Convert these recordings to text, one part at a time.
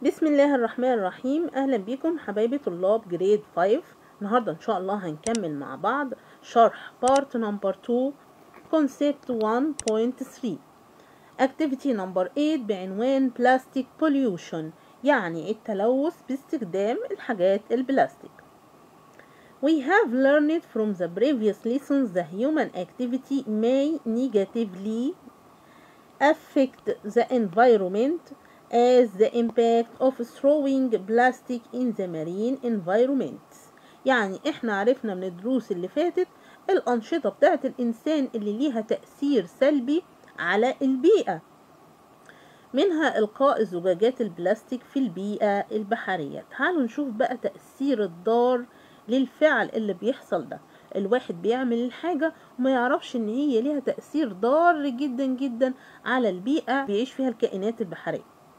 بسم الله الرحمن الرحيم اهلا بكم حبايبي طلاب جريد 5 النهارده ان شاء الله هنكمل مع بعض شرح بارت نمبر 2 كونسيبت 1.3 اكتيفيتي نمبر 8 بعنوان بلاستيك بوليوشن يعني التلوث باستخدام الحاجات البلاستيك We have learned from the previous lessons the human activity may negatively affect the environment as the impact of throwing plastic in the marine environment يعني احنا عرفنا من الدروس اللي فاتت الأنشطة بتاعت الإنسان اللي ليها تأثير سلبي على البيئة منها إلقاء زجاجات البلاستيك في البيئة البحرية تعالوا نشوف بقى تأثير الضار للفعل اللي بيحصل ده الواحد بيعمل الحاجة وما يعرفش ان هي ليها تأثير ضار جدا جدا على البيئة بيعيش فيها الكائنات البحرية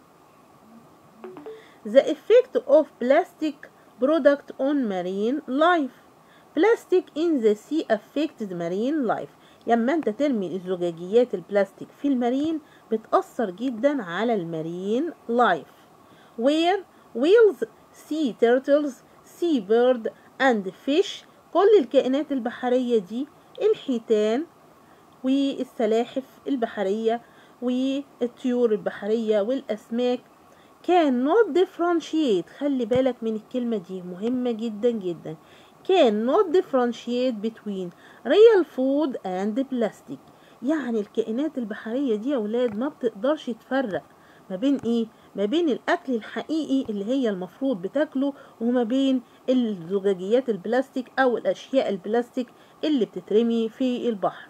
The effect of plastic product on marine life Plastic in the sea affects marine life لما انت ترمي الزجاجيات البلاستيك في المارين بتأثر جدا على المارين لايف where whales, sea turtles, sea bird and fish كل الكائنات البحرية دي الحيتان والسلاحف البحرية والطيور البحرية والأسماك can not differentiate خلي بالك من الكلمة دي مهمة جدا جدا can not differentiate between real food and plastic يعني الكائنات البحرية دي يا ولاد ما بتقدرش تفرق ما بين ايه ما بين الاكل الحقيقي اللي هي المفروض بتاكله وما بين الزجاجيات البلاستيك او الاشياء البلاستيك اللي بتترمي في البحر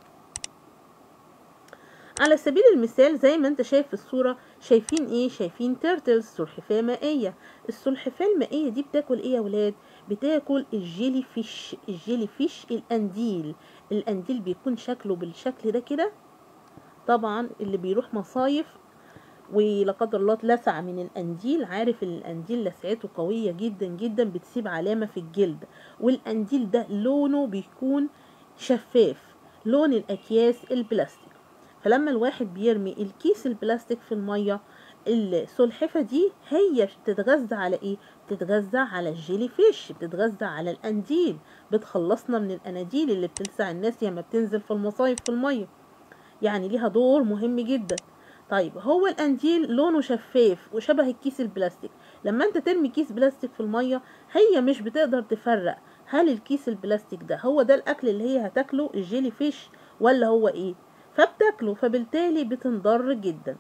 على سبيل المثال زي ما انت شايف في الصورة شايفين ايه شايفين تيرتلز سلحفاة مائية السلحفاة المائية دي بتاكل ايه يا ولاد بتاكل الجيلي فيش الجيلي فيش القنديل القنديل بيكون شكله بالشكل ده كده طبعا اللي بيروح مصايف ولا قدر الله اتلسع من القنديل عارف ان القنديل لسعته قوية جدا جدا بتسيب علامة في الجلد والقنديل ده لونه بيكون شفاف لون الاكياس البلاستيك فلما الواحد بيرمي الكيس البلاستيك في المية السلحفة دي هي بتتغذى على ايه بتتغذى على الجيلي فيش بتتغذى على القنديل بتخلصنا من الاناديل اللي بتلسع الناس لما بتنزل في المصايف في المية يعني ليها دور مهم جدا طيب هو القنديل لونه شفاف وشبه الكيس البلاستيك لما انت ترمي كيس بلاستيك في المية هي مش بتقدر تفرق هل الكيس البلاستيك ده هو ده الاكل اللي هي هتاكله الجيلي فيش ولا هو ايه فبتاكله فبالتالي بتنضر جدا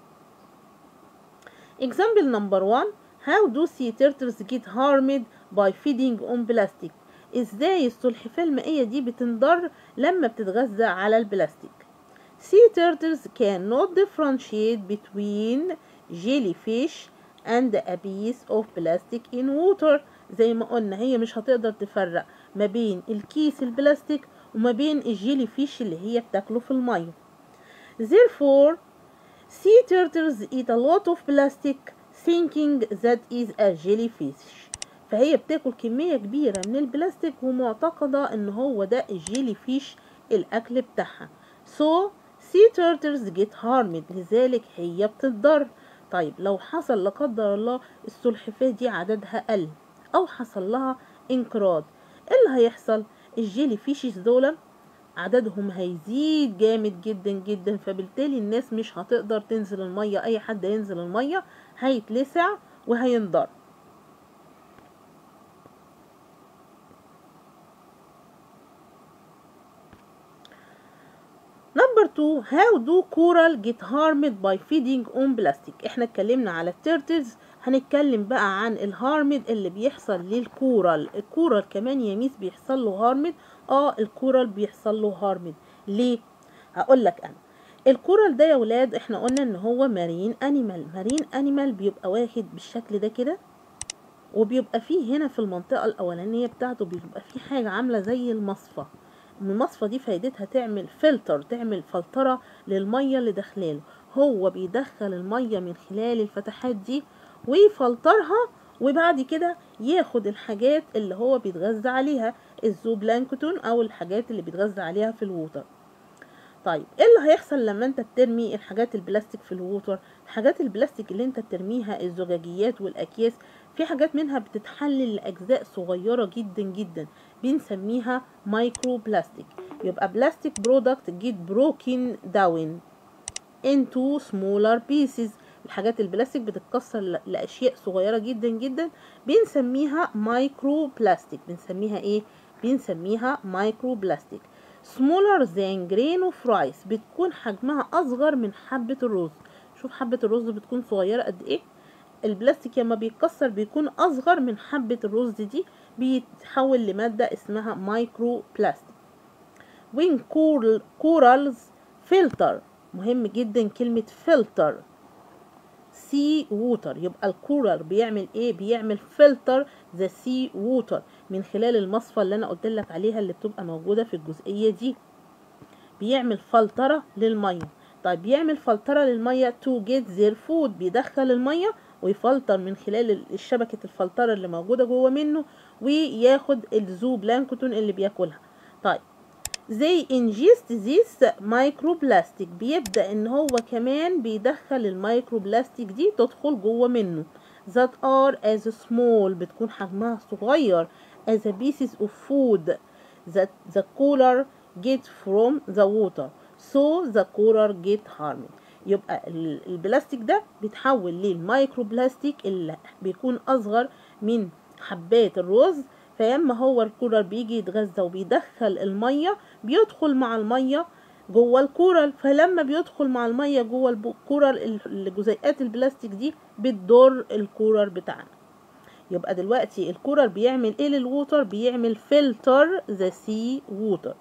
example number one how do sea turtles get harmed by feeding on plastic ازاي السلحفاة المائية دي بتنضر لما بتتغذى على البلاستيك sea turtles cannot differentiate between jellyfish and a piece of plastic in water زي ما قلنا هي مش هتقدر تفرق ما بين الكيس البلاستيك وما بين الجيلي فيش اللي هي بتاكله في المية Therefore, sea turtles eat a lot of plastic thinking that is a jellyfish. فهي بتاكل كمية كبيرة من البلاستيك ومعتقدة ان هو ده الجيلي فيش الاكل بتاعها. So, sea turtles get harmed لذلك هي بتتضر. طيب لو حصل لا قدر الله السلحفاة دي عددها قل او حصل لها انقراض ايه اللي هيحصل الجيلي فيشز دول عددهم هيزيد جامد جدا جدا فبالتالي الناس مش هتقدر تنزل المية اي حد ينزل المية هيتلسع وهينضر نمبر 2 how do coral get harmed by feeding on plastic احنا اتكلمنا على التيرتلز هنتكلم بقى عن الهارمد اللي بيحصل للكورال الكورال كمان يا ميس بيحصل له هارمد اه الكورال بيحصل له هارمد ليه هقول لك انا الكورال ده يا ولاد احنا قلنا ان هو مارين انيمال مارين انيمال بيبقى واخد بالشكل ده كده وبيبقى فيه هنا في المنطقة الأولانية بتاعته بيبقى فيه حاجة عاملة زي المصفى المصفى دي فايدتها تعمل فلتر تعمل فلترة للمية اللي داخلاله هو بيدخل المية من خلال الفتحات دي ويفلترها وبعد كده ياخد الحاجات اللي هو بيتغذى عليها الزوبلانكتون او الحاجات اللي بيتغذى عليها في الووتر طيب ايه اللي هيحصل لما انت بترمي الحاجات البلاستيك في الووتر الحاجات البلاستيك اللي انت بترميها الزجاجيات والاكياس في حاجات منها بتتحلل لاجزاء صغيره جدا جدا بنسميها مايكرو بلاستيك يبقى بلاستيك برودكت جيت بروكن داون into smaller pieces الحاجات البلاستيك بتتكسر ل- لاشياء صغيره جدا جدا بنسميها مايكرو بلاستيك بنسميها ايه بنسميها مايكرو بلاستيك smaller than grain of rice بتكون حجمها اصغر من حبه الرز شوف حبه الرز بتكون صغيره قد ايه البلاستيك لما بيتكسر بيكون اصغر من حبه الرز دي بيتحول لماده اسمها مايكرو بلاستيك when coral corals filter مهم جدا كلمة filter سي ووتر يبقى الكورال بيعمل ايه بيعمل فلتر ذا سي ووتر من خلال المصفى اللي انا قلت لك عليها اللي بتبقى موجوده في الجزئيه دي بيعمل فلتره للميه طيب بيعمل فلتره للميه تو جيت زير فود بيدخل الميه ويفلتر من خلال الشبكه الفلتره اللي موجوده جوه منه وياخد الزو بلانكتون اللي بياكلها طيب زي ingest this microplastic بيبدأ ان هو كمان بيدخل الميكروبلاستيك دي تدخل جوه منه that are as small بتكون حجمها صغير as a pieces of food that the cooler get from the water so the cooler get harmed يبقى ال- البلاستيك ده بيتحول للميكروبلاستيك اللي بيكون اصغر من حبات الرز فياما هو الكورال بيجي يتغذى وبيدخل الميه بيدخل مع الميه جوه الكورال فلما بيدخل مع الميه جوه الب- الكورال ال- الجزيئات البلاستيك دي بتضر الكورال بتاعنا يبقى دلوقتي الكورال بيعمل ايه للووتر بيعمل فلتر ذا سي ووتر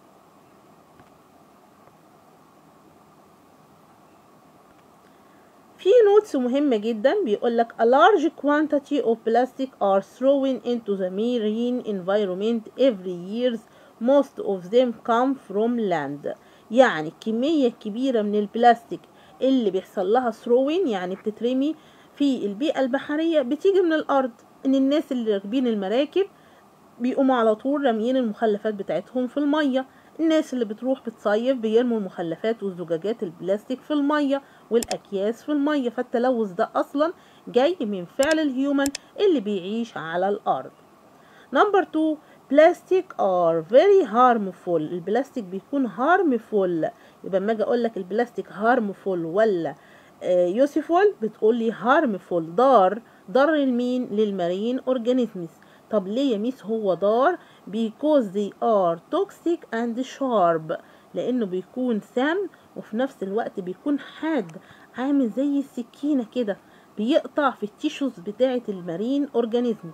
في نوتس مهمة جدا بيقول لك a large quantity of plastic are thrown into the marine environment every year most of them come from land يعني كمية كبيرة من البلاستيك اللي بيحصل لها throwing يعني بتترمي في البيئة البحرية بتيجي من الأرض إن الناس اللي راكبين المراكب بيقوموا على طول راميين المخلفات بتاعتهم في المية الناس اللي بتروح بتصيف بيرموا المخلفات والزجاجات البلاستيك في المية والأكياس في المية فالتلوث ده أصلا جاي من فعل الهيومن اللي بيعيش على الأرض نمبر 2 بلاستيك are very harmful البلاستيك بيكون harmful يبقى اما اجي اقول لك البلاستيك harmful ولا يوسفول بتقول لي harmful ضار ضر لمين للمارين اورجانيزمز طب ليه يا ميس هو ضار because they are toxic and sharp لانه بيكون سام وفي نفس الوقت بيكون حاد عامل زي السكينة كده بيقطع في التيشوز بتاعة المارين اورجانيزمز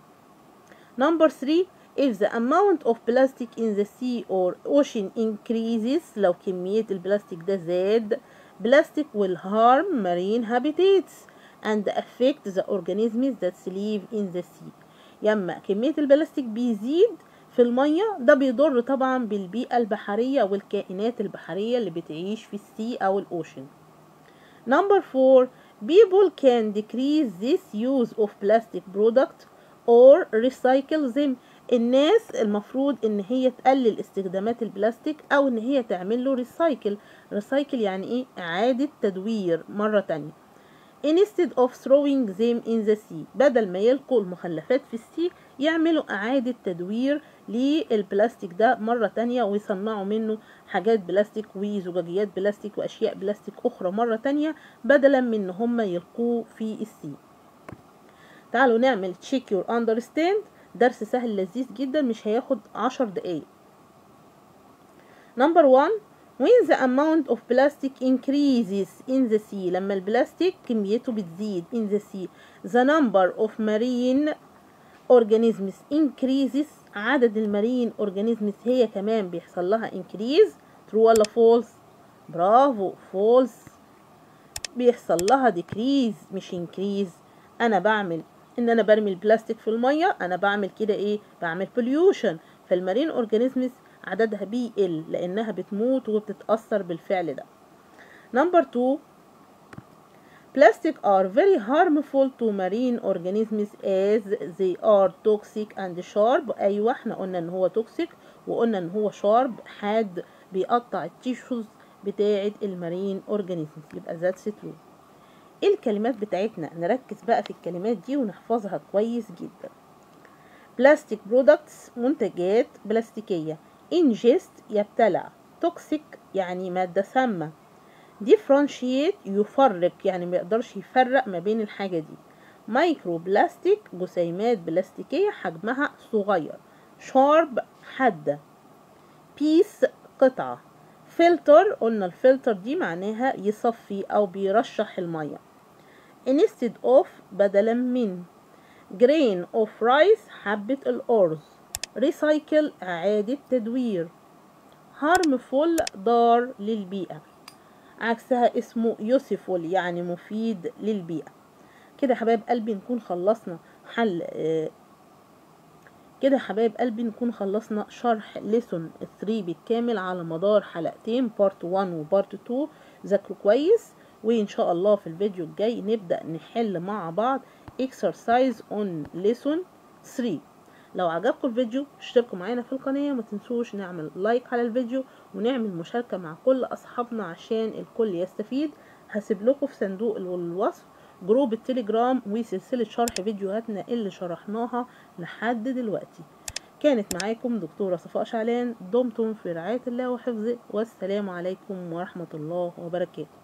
Number 3 if the amount of plastic in the sea or ocean increases لو كمية البلاستيك ده زاد plastic will harm marine habitats and affect the organisms that live in the sea يما كمية البلاستيك بيزيد في المية ده بيضر طبعا بالبيئة البحرية والكائنات البحرية اللي بتعيش في السي أو الأوشن Number 4 people can decrease this use of plastic product or recycle them الناس المفروض ان هي تقلل استخدامات البلاستيك او ان هي تعمل له ريسايكل ريسايكل يعني ايه اعادة تدوير مرة تانية instead of throwing them in the sea بدل ما يلقوا المخلفات في السي يعملوا اعادة تدوير للبلاستيك ده مرة تانية ويصنعوا منه حاجات بلاستيك وزجاجيات بلاستيك واشياء بلاستيك اخرى مرة تانية بدلا من ان هم يلقوه في السي تعالوا نعمل check your understand درس سهل لذيذ جدا مش هياخد عشر دقايق number one when the amount of plastic increases in the sea لما البلاستيك كميته بتزيد in the sea the number of marine organisms increases عدد المارين organisms هي كمان بيحصل لها increase true ولا false برافو false بيحصل لها decrease مش increase انا بعمل ان انا برمي البلاستيك في الميه انا بعمل كده ايه بعمل pollution فالمارين اورجانيزمز عددها بيقل لانها بتموت وبتتاثر بالفعل ده نمبر 2 Plastic are very harmful to marine organisms as they are toxic and sharp أيوة احنا قلنا ان هو toxic وقلنا ان هو sharp حاد بيقطع التيشوز بتاعة المارين اورجانيزمز يبقى ذاتس ترو الكلمات بتاعتنا نركز بقى في الكلمات دي ونحفظها كويس جدا بلاستيك برودكتس منتجات بلاستيكية انجست يبتلع توكسيك يعني مادة سامة differentiate يفرق يعني ما يقدرش يفرق ما بين الحاجة دي مايكرو بلاستيك جسيمات بلاستيكية حجمها صغير شارب حادة بيس قطعة فلتر قلنا الفلتر دي معناها يصفي أو بيرشح المية instead of بدلا من grain of rice حبة الأرز recycle إعادة تدوير harmful ضار للبيئة عكسها اسمه useful يعني مفيد للبيئة كده حبايب قلبي نكون خلصنا حل آه كده حبايب قلبي نكون خلصنا شرح ليسون 3 بالكامل على مدار حلقتين بارت 1 وبارت 2 ذاكروا كويس وان شاء الله في الفيديو الجاي نبدأ نحل مع بعض exercise on lesson 3 لو عجبكم الفيديو اشتركوا معانا في القناة وما تنسوش نعمل لايك على الفيديو ونعمل مشاركة مع كل اصحابنا عشان الكل يستفيد هسيب لكم في صندوق الوصف جروب التليجرام وسلسلة شرح فيديوهاتنا اللي شرحناها لحد دلوقتي كانت معاكم دكتورة صفاء شعلان دمتم في رعاية الله وحفظه والسلام عليكم ورحمة الله وبركاته